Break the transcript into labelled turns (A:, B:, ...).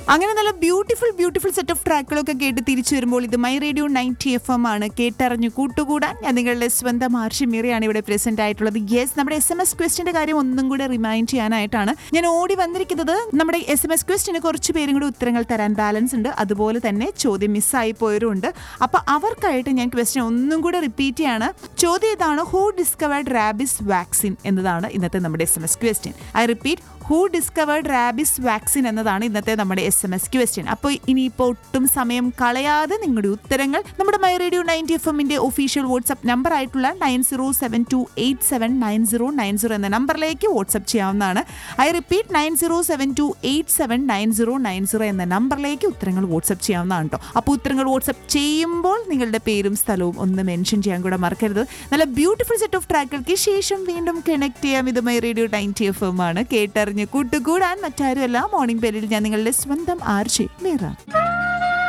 A: അങ്ങനെ നല്ല beautiful beautiful set of ട്രാക്കുകളൊക്കെ കേട്ട് തിരിച്ചു വരുമ്പോൾ ഇത് my radio ninety F M ആണ് കേട്ടറിഞ്ഞു കൂട്ടുകൂടാൻ ഞാൻ നിങ്ങളുടെ സ്വന്തം ആർഷിമീറിയാണ് ഇവിടെ പ്രസന്റ് ആയിട്ടുള്ളത് യെസ് നമ്മുടെ എസ് എം എസ് ക്വസ്റ്റിന്റെ കാര്യം ഒന്നും കൂടെ റിമൈൻഡ് ചെയ്യാനായിട്ടാണ് ഞാൻ ഓടി വന്നിരിക്കുന്നത് നമ്മുടെ എസ് എം എസ് ക്വസ്റ്റിന് കുറച്ച് പേരും കൂടെ ഉത്തരങ്ങൾ തരാൻ ബാലൻസ് ഉണ്ട് അതുപോലെ തന്നെ ചോദ്യം മിസ്സായി പോയവരും ഉണ്ട് അപ്പൊ അവർക്കായിട്ട് ഞാൻ ക്വസ്റ്റ്യൻ ഒന്നും കൂടെ റിപ്പീറ്റ് ചെയ്യാണ് ചോദ്യം ഇതാണ് ഹൂ ഡിസ്കവേർഡ് റാബിസ് വാക്സിൻ എന്നതാണ് ഇന്നത്തെ നമ്മുടെ S M S question I repeat who discovered rabies vaccine എന്നതാണ് ഇന്നത്തെ നമ്മുടെ എസ് എം എസ് ക്വസ്റ്റ്യൻ അപ്പോൾ ഇനിയിപ്പോൾ ഒട്ടും സമയം കളയാതെ നിങ്ങളുടെ ഉത്തരങ്ങൾ നമ്മുടെ മൈ റേഡിയോ നയൻറ്റി എഫ് എമ്മിന്റെ ഒഫീഷ്യൽ വാട്സ്ആപ്പ് നമ്പർ ആയിട്ടുള്ള nine zero seven two eight seven nine zero nine zero എന്ന നമ്പറിലേക്ക് വാട്സ്ആപ്പ് ചെയ്യാവുന്നതാണ് I repeat nine zero seven two eight seven nine zero nine zero എന്ന നമ്പറിലേക്ക് ഉത്തരങ്ങൾ വാട്സ്ആപ്പ് ചെയ്യാവുന്നതാണ് കേട്ടോ അപ്പോൾ ഉത്തരങ്ങൾ വാട്സ്ആപ്പ് ചെയ്യുമ്പോൾ നിങ്ങളുടെ പേരും സ്ഥലവും ഒന്ന് മെൻഷൻ ചെയ്യാൻ കൂടെ മറക്കരുത് നല്ല ബ്യൂട്ടിഫുൾ സെറ്റ് ഓഫ് ട്രാക്കുകൾക്ക് ശേഷം വീണ്ടും കണക്ട് ചെയ്യാം ഇത് my radio ninety F M ആണ് കേട്ടറിഞ്ഞ് കൂട്ടുകൂടാൻ മറ്റാരുമല്ല മോർണിംഗ് പേരിൽ ഞാൻ നിങ്ങളുടെ സ്വന്തം ആർജി മീറ